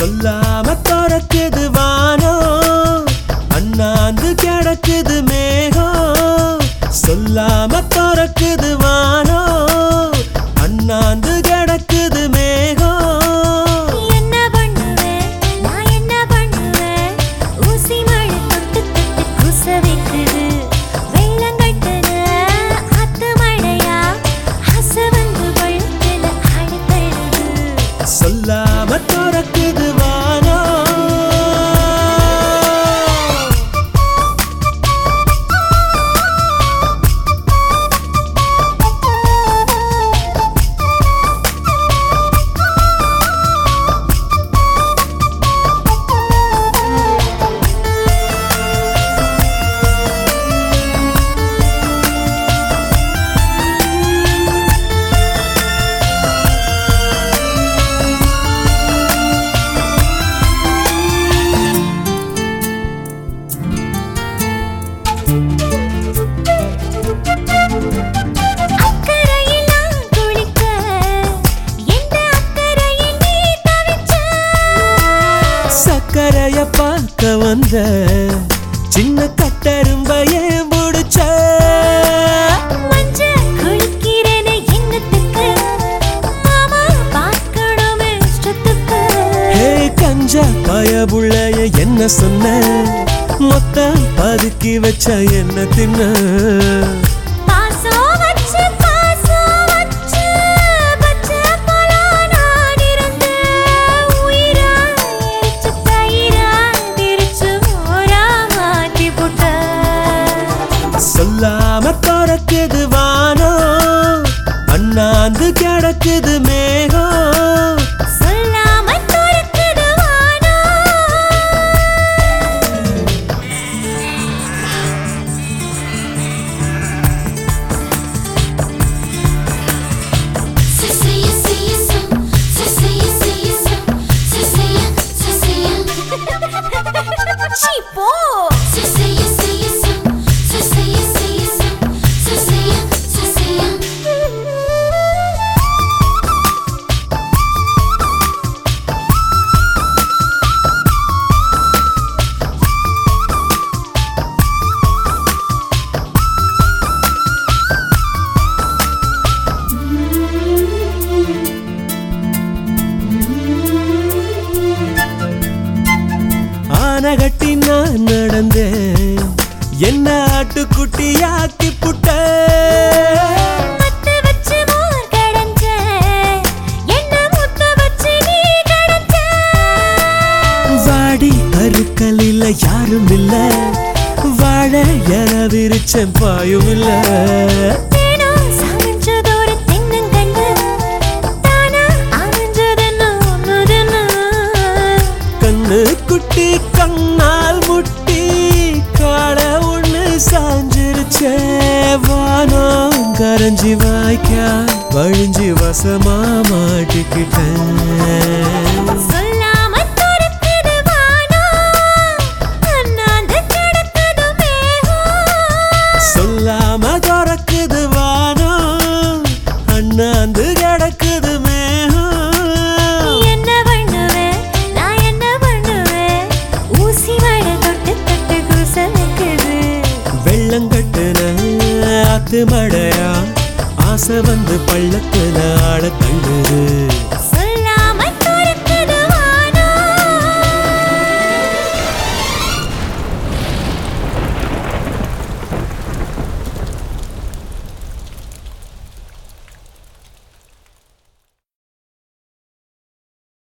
சொல்லாம திறக்குது வானம் அண்ணாந்து கிடக்குது மேகம் சொல்லாம திறக்குது வானம் அண்ணாந்து கிடக்குது மேகம் என்ன பண்ணுவேன் நான் என்ன பண்ணுவேன் ஊசி மழை தொட்டு தொட்டு குச வைக்குது வெள்ளம் கட்டுன ஆத்து மழையா ஆசை வந்து பழுத்துல அடித்தழுது சொல்லாம திறக்குது வானம் அக்கறையில் நான் குளிக்க எந்த அக்கறையில் நீ தவிச்ச சக்கரைய பார்க்க வந்த சின்ன கட்டரும்பையே முடிச்ச மஞ்ச குளிக்கிறேனே என்னத்துக்கு மாமா பார்க்கணுமே இஷ்டத்துக்கு ஹே கஞ்சா பயபுள்ளைய என்ன சொன்ன மொத்தம் பதுக்கி வச்ச என்ன தின்ன பாசம் வச்சு பாசம் வச்சு பச்சை போல நான் இருந்து உயிரா எரிச்சு தயிரா திரிச்சு மோரா மாத்தி போட்ட சொல்லாம திறக்குது வானம் அண்ணாந்து கிடக்குது மேகம் சொல்லாம துறக்குது வானம் Sisaya, siya, sam. Sisaya, siya, sam. Sisaya, sisaya. சீ, போ Sisaya, siya, sam. Sisaya, siya, sam. Sisaya, sisaya. ஆனை கட்டி நான் நடந்தேன் என்ன ஆட்டுக்குட்டியாக்கி புட்ட மத்து வச்சு மோர் கடைஞ்ச என்ன முத்த வச்சு நீ கடைஞ்ச வாடி கருக்கலில் யாரும் இல்ல வாழ என விரிச்சம் பாயும் இல்ல தேனோ சமைஞ்சதொரு தென்னங்கண்டு தானா அமைஞ்சதென்ன ஒண்ணுதென்ன கண்ணு குட்டி கண்ணால் முட்டி கால ஒண்ணு சாஞ்சிருச்சே வானம் கரைஞ்சி வாய்க்கா வழிஞ்சி வசமா மாட்டிக்கிட்டேன் சொல்லாம துறக்குது வானம் அண்ணாந்து கிடக்குது மேகம் சொல்லாம திறக்குது வானம் அண்ணாந்து கிடக்குது மேகம் என்ன பண்ணுவேன் நான் என்ன பண்ணுவேன் ஊசி மழை தொட்டு தொட்டு குச வைக்குது வெள்ளங்கட்டுன ஆத்து மழையா ஆசை வந்து பள்ளத்துல ஆட தள்ளுது